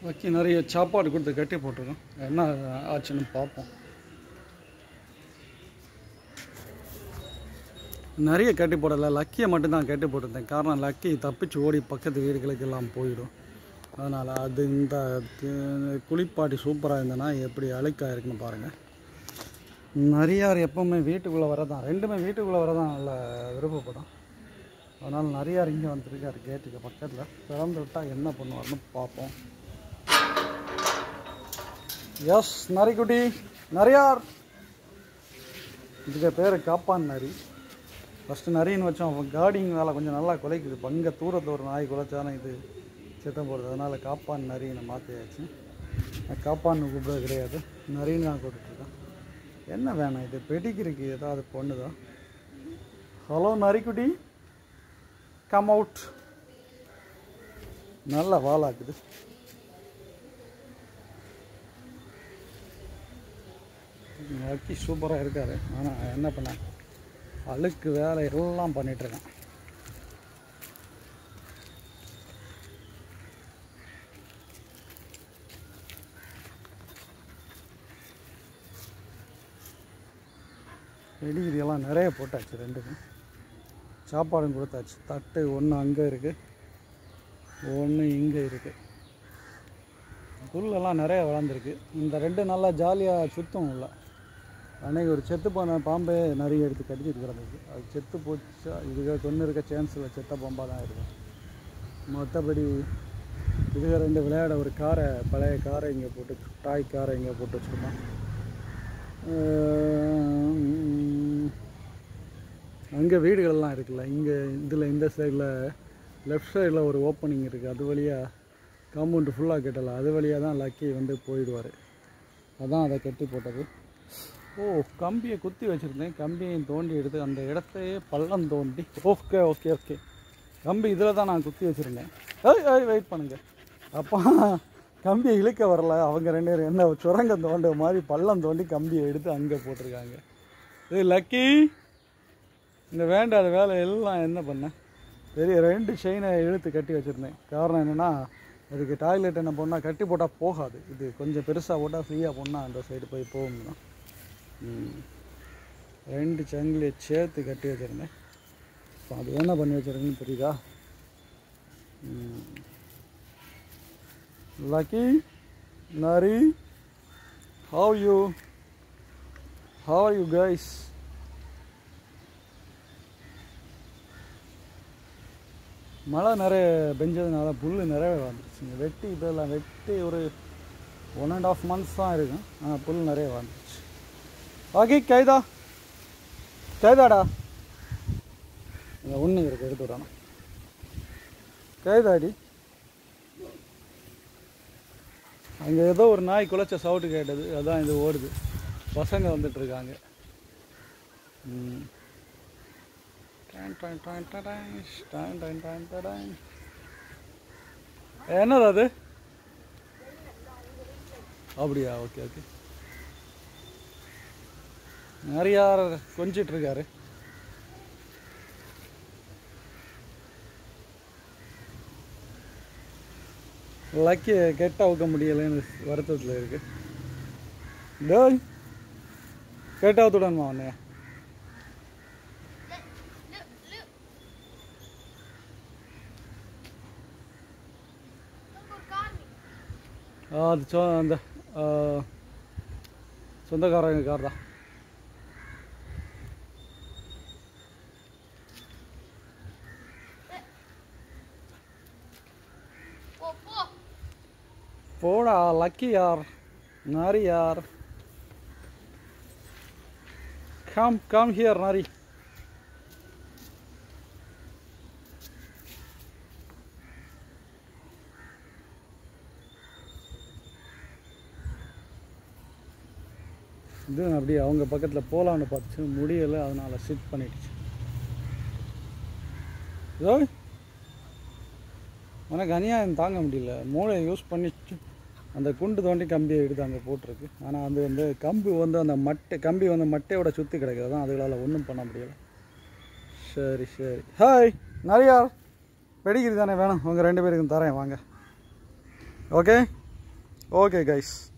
வைக்கி நிறைய சாப்பாடு கொடுத்து கட்டி போட்டிருக்கோம் என்ன ஆச்சுன்னு பார்ப்போம் நிறைய கட்டி போடலை லக்கியை மட்டும்தான் கட்டி போட்டிருந்தேன் காரணம் லக்கி தப்பிச்சு ஓடி பக்கத்து வீடுகளுக்கு எல்லாம் போயிடும் அதனால் அது இந்த து- குளிப்பாட்டி சூப்பராக இருந்ததுன்னா எப்படி அழுக்காக இருக்குன்னு பாருங்கள் நரியார் எப்பவுமே வீட்டுக்குள்ளே வரதான் ரெண்டுமே வீட்டுக்குள்ளே வரதான் நல்ல விருப்பப்படும் அதனால் நரியார் இங்கே வந்துருக்காரு கேட்டுக்கு பக்கத்தில் திறந்து விட்டால் என்ன பண்ணுவார்னு பார்ப்போம் எஸ் நரிக்குட்டி நரியார் இதுக்கு பேர் காப்பான் நரி ஃபஸ்ட்டு நரின்னு வச்சோம் அவன் கார்டிங் வேலை கொஞ்சம் நல்லா குலைக்குது இப்போ அங்கே தூரத்தில் ஒரு நாய் குலைச்சாலும் இது சித்தம் போடுது அதனால் காப்பான் நரின்னு மாற்றியாச்சு நான் காப்பான்னு கூப்பிட கிடையாது நரின்னு தான் கூப்பிட்டுருக்கேன் என்ன வேணும் இது பெடிகிருக்கு ஏதாவது பொண்ணுதா ஹலோ நரிக்குட்டி கம் அவுட் நல்ல வாலாக்குது லக்கி சூப்பராக இருக்காரு ஆனால் என்ன பண்ண அழுக்கு வேலை எல்லாம் பண்ணிகிட்ருக்கேன் எல்லாம் நிறைய போட்டாச்சு ரெண்டுக்கும் சாப்பாடும் கொடுத்தாச்சு தட்டு ஒன்று அங்கே இருக்குது ஒன்று இங்கே இருக்குது புல்லெல்லாம் நிறைய வளர்ந்துருக்கு இந்த ரெண்டு நல்லா ஜாலியாக சுத்தம் இல்லை அன்னைக்கு ஒரு செத்து போன பாம்பே நிறைய எடுத்து கடிச்சிட்டு கிடந்தது அது செத்து போச்சா இதுக்கு கொண்டு இருக்க சான்ஸ் இல்லை செத்த பாம்பாக தான் இருக்கும் மற்றபடி இதுக ரெண்டு விளையாட ஒரு காரை பழைய காரை இங்கே போட்டு டாய் காரை இங்கே போட்டு வச்சுருக்கோம் அங்கே வீடுகள்லாம் இருக்குல்ல இங்கே இதில் இந்த சைடில் லெஃப்ட் சைடில் ஒரு ஓப்பனிங் இருக்குது அது வழியாக காம்பவுண்டு ஃபுல்லாக கட்டலை அது வழியாக தான் லக்கி வந்து போயிடுவார் அதான் அதை கட்டி போட்டது ஓ கம்பியை குத்தி வச்சுருந்தேன் கம்பியை தோண்டி எடுத்து அந்த இடத்தையே பள்ளம் தோண்டி ஓகே ஓகே ஓகே கம்பி இதில் தான் நான் குத்தி வச்சுருந்தேன் ஏய் ஏய் வெயிட் பண்ணுங்க அப்போ கம்பியை இழுக்க வரல அவங்க ரெண்டு பேரும் என்ன சுரங்கம் தோண்ட மாதிரி பள்ளம் தோண்டி கம்பியை எடுத்து அங்கே போட்டிருக்காங்க இது லக்கி இந்த வேண்டாத வேலை எல்லாம் என்ன பண்ணேன் பெரிய ரெண்டு செயினை இழுத்து கட்டி வச்சுருந்தேன் காரணம் என்னென்னா இதுக்கு டாய்லெட் என்ன பண்ணால் கட்டி போட்டால் போகாது இது கொஞ்சம் பெருசாக போட்டால் ஃப்ரீயாக போனால் அந்த சைடு போய் போகும் தான் ம். ரெண்டு சங்கிலியை சேர்த்து கட்டி வச்சுருந்தேன் இப்போ அது என்ன பண்ணி வச்சுருக்குன்னு தெரியுதா லக்கி நரி how you how you guys மழை நிறைய பெஞ்சதுனால புல் நிறைய வந்துருச்சுங்க வெட்டி இதெல்லாம் வெட்டி ஒரு ஒன் அண்ட் ஆஃப் மந்த்ஸ் தான் இருக்கும் ஆனால் புல் நிறைய வந்துருச்சு ஆகி கைதா கைதாடா இந்த ஒன்று இருக்கு எடுத்து விடணும் கைதாடி அங்கே ஏதோ ஒரு நாய் குலைச்ச சவுட்டு கேட்டது அதான் இது ஓடுது பசங்க வந்துட்டு இருக்காங்க ம். டன் டன் டன் டடன், டன் டன் டன் டடன். என்னது அது அப்படியா ஓகே ஓகே நிறையா கொஞ்சிட்டு இருக்காரு லக்கி கெட்ட அவுக்க முடியலைன்னு வருத்தத்தில் இருக்கு டேய் கெட்ட அவுத்துடணுமா உன்னைய ஆ, அது சொ அந்த ஆ, சொந்தக்காரங்க கார் தான் போ போ போடா லக்கி யார் நாரி யார் கம் கம் ஹியர் நாரி இது அப்படியே அவங்க பக்கத்தில் போகலான்னு பார்த்துச்சு முடியலை அதனால் சிட் பண்ணிடுச்சு இதோ உனக்கு அநியாயம் தாங்க முடியல மூளையை யூஸ் பண்ணி அந்த குண்டு தோண்டி கம்பியை எடுத்து அங்கே போட்டிருக்கு ஆனால் அது வந்து கம்பி வந்து அந்த மட்டை கம்பி வந்து மட்டையோட சுற்றி கிடக்குது தான் அதுகளால் ஒன்றும் பண்ண முடியல சரி சரி ஹாய் நிறையா பெடிகிரி தானே வேணும் உங்கள் ரெண்டு பேருக்கும் தரேன் வாங்க ஓகே ஓகே கைஸ்